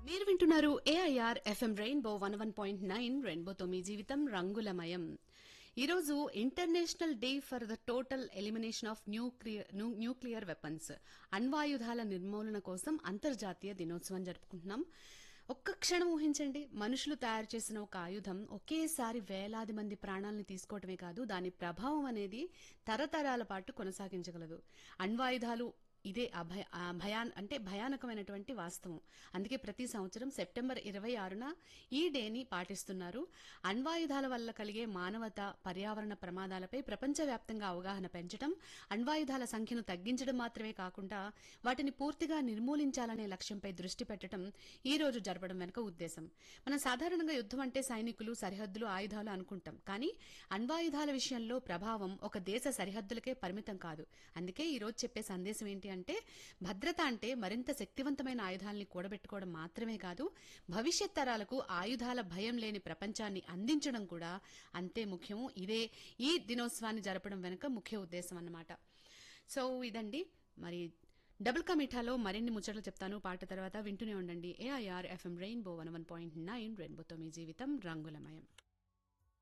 మీరు వింటున్నారు AIR FM rainbow one one point nine రెయిన్బోతో మీ జీవితం రంగులమయం ఈరోజు international day for the total elimination of nuclear weapons అణ్వాయుధాల నిర్మూలన కోసం అంతర్జాతీయ దినోత్సవం జరుపుకుంటున్నాం ఒక్క క్షణం ఊహించండి మనుషులు తయారు చేసిన ఒక ఆయుధం ఒకేసారి వేలాది మంది ప్రాణాలను తీసుకోవటమే కాదు దాని ప్రభావం అనేది తరతరాల పాటు కొనసాగించగలదు అణ్వాయుధాలు ఇదే అభయ ఆ భయాన్ అంటే భయానకమైనటువంటి వాస్తవం అందుకే ప్రతి సంవత్సరం సెప్టెంబర్ ఇరవై ఆరున ఈ డేని పాటిస్తున్నారు అణ్వాయుధాల వల్ల కలిగే మానవత పర్యావరణ ప్రమాదాలపై ప్రపంచవ్యాప్తంగా అవగాహన పెంచడం అణ్వాయుధాల సంఖ్యను తగ్గించడం మాత్రమే కాకుండా వాటిని పూర్తిగా నిర్మూలించాలనే లక్ష్యంపై దృష్టి పెట్టడం ఈ రోజు జరపడం వెనుక ఉద్దేశం మనం సాధారణంగా యుద్ధం అంటే సైనికులు సరిహద్దులు ఆయుధాలు అనుకుంటాం కానీ అణ్వాయుధాల విషయంలో ప్రభావం ఒక దేశ సరిహద్దులకే పరిమితం కాదు అందుకే ఈ రోజు చెప్పే సందేశం ఏంటి అంటే భద్రత అంటే మరింత శక్తివంతమైన ఆయుధాలని కూడబెట్టుకోవడం మాత్రమే కాదు భవిష్యత్ తరాలకు ఆయుధాల భయం లేని ప్రపంచాన్ని అందించడం కూడా అంతే ముఖ్యము ఇదే ఈ దినోత్సవాన్ని జరపడం వెనుక ముఖ్య ఉద్దేశం అన్నమాట సో ఇదండి మరి డబుల్ కమిఠాలో మరిన్ని ముచ్చట్లు చెప్తాను పాట తర్వాత వింటూనే ఉండండి AIR FM rainbow one one point nine రెయిన్బోతో మీ జీవితం రంగులమయం